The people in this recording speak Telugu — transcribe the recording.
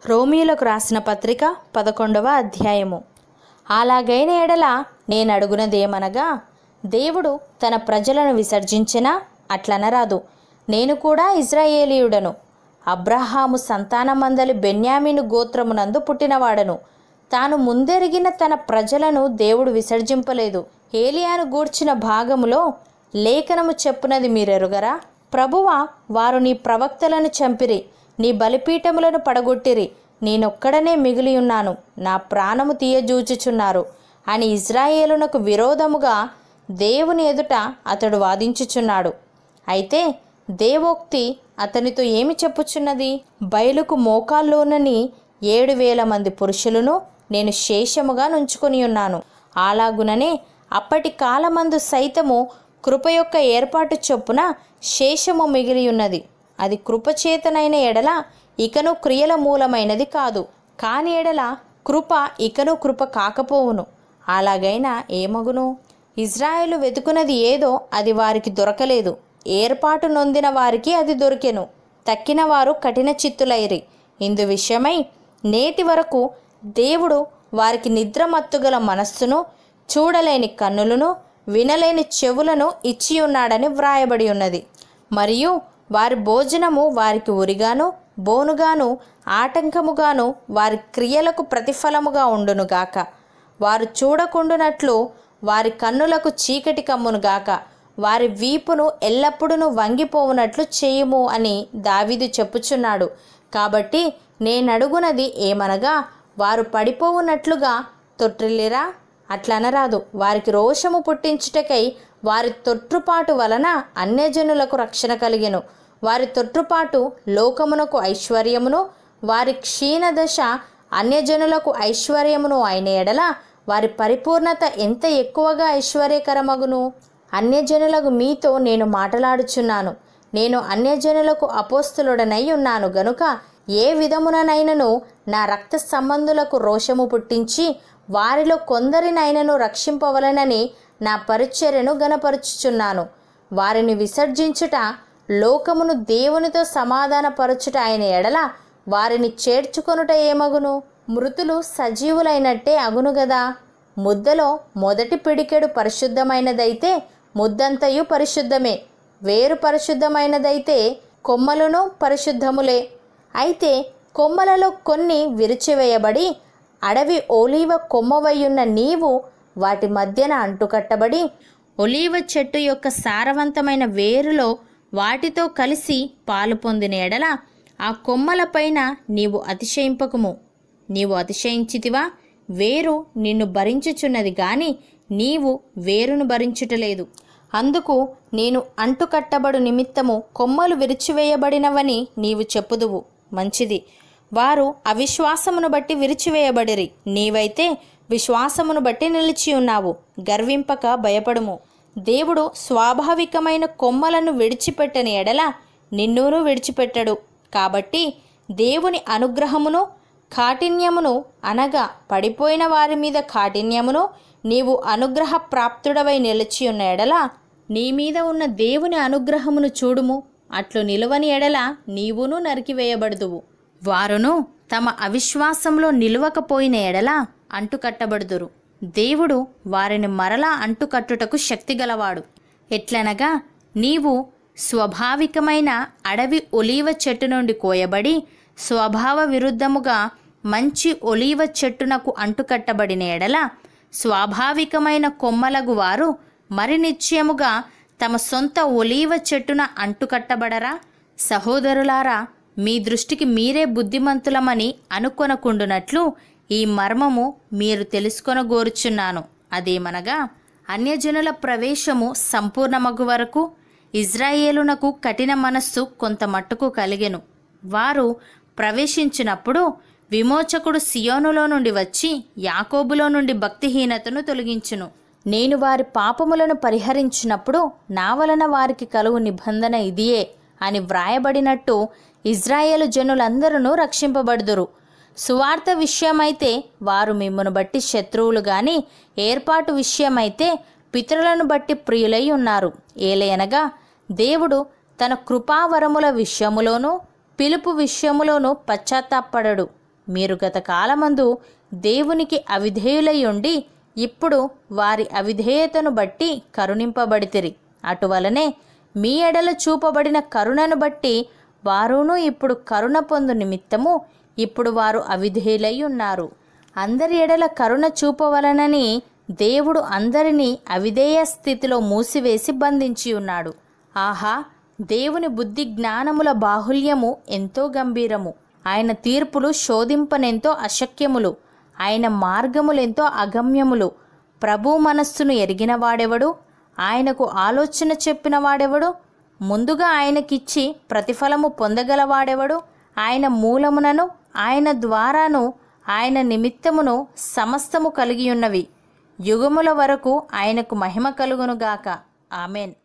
రోమియోలకు రాసిన పత్రిక పదకొండవ అధ్యాయము అలాగైన ఎడల నేను అడుగునదేమనగా దేవుడు తన ప్రజలను విసర్జించినా అట్లనరాదు నేను కూడా ఇజ్రాయేలీయుడను అబ్రహాము సంతానమందలి బెన్యామీను గోత్రమునందు పుట్టినవాడను తాను ముందెరిగిన తన ప్రజలను దేవుడు విసర్జింపలేదు ఏలియాను గూర్చిన భాగములో లేఖనము చెప్పునది మీరెరుగరా ప్రభువా వారు నీ ప్రవక్తలను చంపిరి నీ బలిపీఠములను పడగొట్టిరి నేనొక్కడనే మిగిలి ఉన్నాను నా ప్రాణము తీయజూచుచున్నారు అని ఇజ్రాయేలునకు విరోధముగా దేవుని ఎదుట అతడు వాదించుచున్నాడు అయితే దేవోక్తి అతనితో ఏమి చెప్పుచున్నది బయలుకు మోకాల్లోనని ఏడు వేల మంది పురుషులను నేను శేషముగా నుంచుకొని ఉన్నాను అలాగుననే అప్పటి కాలమందు సైతము కృప యొక్క ఏర్పాటు చొప్పున శేషము మిగిలి ఉన్నది అది కృపచేతనైన ఎడల ఇకను క్రియల మూలమైనది కాదు కాని ఎడల కృప ఇకను కృప కాకపోవును అలాగైనా ఏమగును ఇజ్రాయేలు వెతుకున్నది ఏదో అది వారికి దొరకలేదు ఏర్పాటు నొందిన వారికి అది దొరికెను తక్కిన వారు కఠిన చిత్తులైరి ఇందు విషయమై నేటి వరకు దేవుడు వారికి నిద్రమత్తుగల మనస్సును చూడలేని కన్నులను వినలేని చెవులను ఇచ్చి ఉన్నాడని వ్రాయబడి ఉన్నది మరియు వారి భోజనము వారికి ఉరిగాను బోనుగాను ఆటంకముగాను వారి క్రియలకు ప్రతిఫలముగా ఉండునుగాక వారు చూడకుండునట్లు వారి కన్నులకు చీకటి కమ్మునుగాక వారి వీపును ఎల్లప్పుడూ వంగిపోవునట్లు చేయుము అని దావీదు చెప్పుచున్నాడు కాబట్టి నేనడుగునది ఏమనగా వారు పడిపోవునట్లుగా తొట్టిల్లిరా అట్లనరాదు వారికి రోషము పుట్టించుటకై వారి తొట్టుపాటు వలన అన్యజనులకు రక్షణ కలిగెను వారి తొట్టుపాటు లోకమునకు ఐశ్వర్యమును వారి క్షీణదశ అన్యజనులకు ఐశ్వర్యమును అయిన ఎడల వారి పరిపూర్ణత ఎంత ఎక్కువగా ఐశ్వర్యకరమగును అన్యజనులకు మీతో నేను మాటలాడుచున్నాను నేను అన్యజనులకు అపోస్తులుడనై ఉన్నాను గనుక ఏ విధముననైనను నా రక్త సంబంధులకు రోషము పుట్టించి వారిలో కొందరినైనను రక్షింపవలనని నా పరిచర్యను గనపరుచుచున్నాను వారిని విసర్జించుట లోకమును దేవునితో సమాధానపరచుట అయిన ఎడల వారిని చేర్చుకొనుట ఏమగును మృతులు సజీవులైనట్టే అగును గదా ముద్దలో మొదటి పిడికెడు పరిశుద్ధమైనదైతే ముద్దంతయు పరిశుద్ధమే వేరు పరిశుద్ధమైనదైతే కొమ్మలను పరిశుద్ధములే అయితే కొమ్మలలో కొన్ని విరిచివేయబడి అడవి ఓలీవ కొమ్మవయ్యున్న నీవు వాటి మధ్యన అంటుకట్టబడి ఒలీవ చెట్టు యొక్క సారవంతమైన వేరులో వాటితో కలిసి పాలు పొందిన ఎడల ఆ కొమ్మలపైన నీవు అతిశయింపకుము నీవు అతిశయించితివా వేరు నిన్ను భరించుచున్నది గాని నీవు వేరును భరించుటలేదు అందుకు నేను అంటుకట్టబడు నిమిత్తము కొమ్మలు విరిచివేయబడినవని నీవు చెప్పుదువు మంచిది వారు అవిశ్వాసమును బట్టి విరిచివేయబడిరి నీవైతే విశ్వాసమును బట్టి నిలిచి ఉన్నావు గర్వింపక భయపడుము దేవుడు స్వాభావికమైన కొమ్మలను విడిచిపెట్టని ఎడల నిన్నును విడిచిపెట్టడు కాబట్టి దేవుని అనుగ్రహమును కాఠిన్యమును అనగా పడిపోయిన వారి మీద కాఠిన్యమును నీవు అనుగ్రహ ప్రాప్తుడవై నిలిచి ఉన్న ఎడల నీ మీద ఉన్న దేవుని అనుగ్రహమును చూడుము అట్లు నిలువని ఎడల నీవును నరికివేయబడుదువు వారును తమ అవిశ్వాసంలో నిలువకపోయిన ఎడల అంటుకట్టబడుదురు దేవుడు వారిని మరలా అంటుకట్టుటకు శక్తిగలవాడు ఎట్లనగా నీవు స్వాభావికమైన అడవి ఒలీవ చెట్టు నుండి కోయబడి స్వభావ విరుద్ధముగా మంచి ఒలీవ చెట్టునకు అంటుకట్టబడిన ఎడల స్వాభావికమైన కొమ్మలగు వారు మరి నిశ్చయముగా తమ సొంత ఒలీవ చెట్టున అంటుకట్టబడరా సహోదరులారా మీ దృష్టికి మీరే బుద్ధిమంతులమని అనుకొనకుండునట్లు ఈ మర్మము మీరు తెలుసుకొనగోరుచున్నాను అదేమనగా అన్యజనుల ప్రవేశము సంపూర్ణమగు వరకు ఇజ్రాయేలునకు కఠిన మనస్సు కొంత మట్టుకు కలిగెను వారు ప్రవేశించినప్పుడు విమోచకుడు సియోనులో నుండి వచ్చి యాకోబులో నుండి భక్తిహీనతను తొలగించును నేను వారి పాపములను పరిహరించినప్పుడు నా వలన వారికి కలుగు నిబంధన ఇదియే అని వ్రాయబడినట్టు ఇజ్రాయేలు జనులందరూ రక్షింపబడుదురు సువార్త విషయమైతే వారు మిమ్మను బట్టి శత్రువులు గాని ఏర్పాటు విషయమైతే పితరులను బట్టి ప్రియులై ఉన్నారు ఏలయనగా దేవుడు తన కృపావరముల విషయములోనూ పిలుపు విషయములోనూ పశ్చాత్తాపడడు మీరు గత కాలమందు దేవునికి అవిధేయులై ఉండి ఇప్పుడు వారి అవిధేయతను బట్టి కరుణింపబడితిరి అటువలనే మీ ఎడల చూపబడిన కరుణను బట్టి వారును ఇప్పుడు కరుణ పొందు నిమిత్తము ఇప్పుడు వారు అవిధేయులై ఉన్నారు అందరి ఎడల కరుణ చూపవలనని దేవుడు అందరినీ అవిధేయ స్థితిలో మూసివేసి బంధించి ఉన్నాడు ఆహా దేవుని బుద్ధి జ్ఞానముల బాహుల్యము ఎంతో గంభీరము ఆయన తీర్పులు శోధింపనెంతో అశక్యములు ఆయన మార్గములెంతో అగమ్యములు ప్రభు మనస్సును ఎరిగిన వాడెవడు ఆయనకు ఆలోచన చెప్పిన వాడెవడు ముందుగా ఆయనకిచ్చి ప్రతిఫలము పొందగలవాడెవడు ఆయన మూలమునను ఆయన ద్వారాను ఆయన నిమిత్తమును సమస్తము కలిగి ఉన్నవి యుగముల వరకు ఆయనకు మహిమ కలుగునుగాక ఆమెన్